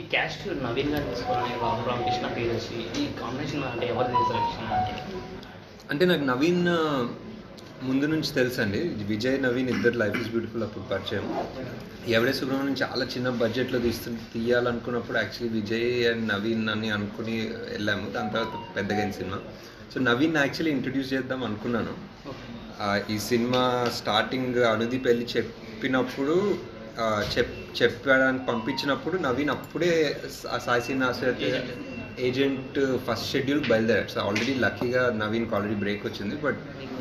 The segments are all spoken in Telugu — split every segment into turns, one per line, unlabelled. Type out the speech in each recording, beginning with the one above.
ఈ క్యాస్ట్ నవీన్ గారు తీసుకొని బాబు రామకృష్ణ ప్రియదర్శి ఈ కాంబినేషన్ అంటే ఎవరు సెలెక్షన్
అంటే నాకు నవీన్ ఆ, ముందు నుంచి తెలుసండి విజయ్ నవీన్ ఇద్దరు లైఫ్ ఇస్ బ్యూటిఫుల్ అప్పుడు పరిచయం ఎవడే సుబ్రహ్మణ్యం చాలా చిన్న బడ్జెట్లో తీస్తు తీయాలనుకున్నప్పుడు యాక్చువల్లీ విజయ్ అండ్ నవీన్ అని అనుకుని వెళ్ళాము దాని తర్వాత పెద్దగా అయిన cinema so Naveen actually introduce చేద్దాం అనుకున్నాను ఆ, ఈ సినిమా స్టార్టింగ్ అనుది పెళ్ళి చెప్పినప్పుడు ఆ, చెప్ చెప్పడానికి పంపించినప్పుడు నవీన్ అప్పుడే ఆ Sai Srinivas agent first schedule బయలుదేరాడు సో ఆల్రెడీ లక్కీగా నవీన్కి ఆల్రెడీ బ్రేక్ వచ్చింది బట్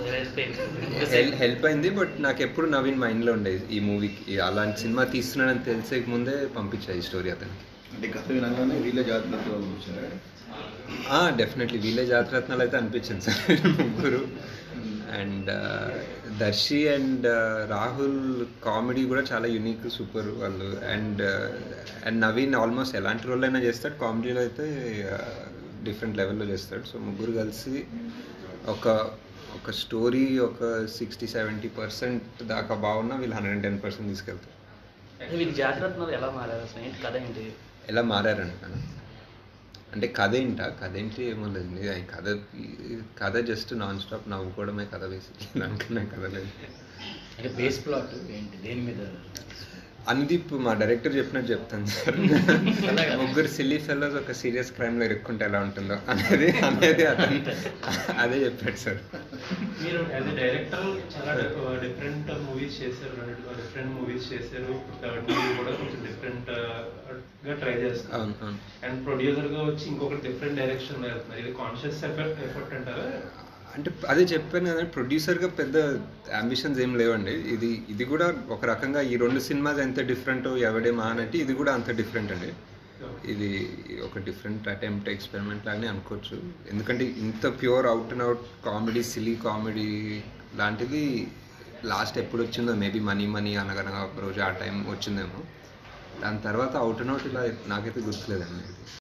హెల్ప్ హెల్ప్ అయింది బట్ నాకు ఎప్పుడు నవీన్ మైండ్లో ఉండేది ఈ మూవీకి అలాంటి సినిమా తీస్తున్నాడని తెలిసే ముందే పంపించాయి ఈ స్టోరీ అతనికి
అంటే కథ వినగానే వీళ్ళ జాతరతో వచ్చారు
డెఫినెట్లీ వీళ్ళే జాతరత్నాలు అయితే అనిపించింది సార్ ముగ్గురు and Darshi and Rahul comedy కూడా చాలా యూనిక్ సూపర్ వాళ్ళు అండ్ అండ్ నవీన్ ఆల్మోస్ట్ ఎలాంటి రోల్ అయినా చేస్తాడు కామెడీలో అయితే డిఫరెంట్ లెవెల్లో చేస్తాడు సో ముగ్గురు కలిసి ఒక ఒక స్టోరీ ఒక సిక్స్టీ సెవెంటీ పర్సెంట్ దాకా బాగున్నా వీళ్ళు హండ్రెడ్ అండ్ టెన్ పర్సెంట్ తీసుకెళ్తారు
అంటే వీళ్ళు జాగ్రత్తలు ఎలా మారారు అసలు ఏంటి కథ ఏంటి
ఎలా మారారంట అంటే కథ ఏంటా కథ ఏంటి ఏమో లేదు ఇది ఆయన కథ ఈ కథ జస్ట్ నాన్ స్టాప్ నవ్వుకోవడమే కథ వేసి దానికన్నా కథ లేదు
అంటే బేస్ ప్లాట్ ఏంటి దేని మీద
అనుదీప్ మా డైరెక్టర్ చెప్పినట్టు చెప్తాను సార్ ముగ్గురు సిల్లీ ఫెలోస్ ఒక సీరియస్ క్రైమ్లో ఇరుక్కుంటే ఎలా ఉంటుందో అనేది అనేది అతను అదే చెప్పాడు సార్
మీరు యాజ్ ఎ డైరెక్టర్ చాలా డిఫరెంట్ మూవీస్ చేశారు రెండు డిఫరెంట్ మూవీస్ చేశారు థర్డ్ మూవీ కూడా కొంచెం డిఫరెంట్ గా ట్రై చేస్తారు
అవును అవును
అండ్ ప్రొడ్యూసర్ గా వచ్చి ఇంకొక డిఫరెంట్ డైరెక్షన్ లో వెళ్తున్నారు ఇది కాన్షియస్ ఎఫర్ట్ ఎఫర్ట్ అంటారా
అంటే అదే చెప్పాను కదా ప్రొడ్యూసర్గా పెద్ద అంబిషన్స్ ఏం లేవండి ఇది ఇది కూడా ఒక రకంగా ఈ రెండు సినిమాస్ ఎంత డిఫరెంట్ ఎవడే మహాన్ అంటే ఇది కూడా అంత డిఫరెంట్ అండి ఇది ఒక డిఫరెంట్ అటెంప్ట్ ఎక్స్పెరిమెంట్ లాగానే అనుకోవచ్చు ఎందుకంటే ఇంత pure out and out comedy silly comedy లాంటిది లాస్ట్ ఎప్పుడు వచ్చిందో మేబీ మనీ మనీ అనగనగా ఒక రోజు ఆ టైం వచ్చిందేమో దాని తర్వాత అవుట్ అండ్ అవుట్ ఇలా నాకైతే గుర్తులేదండి ఇది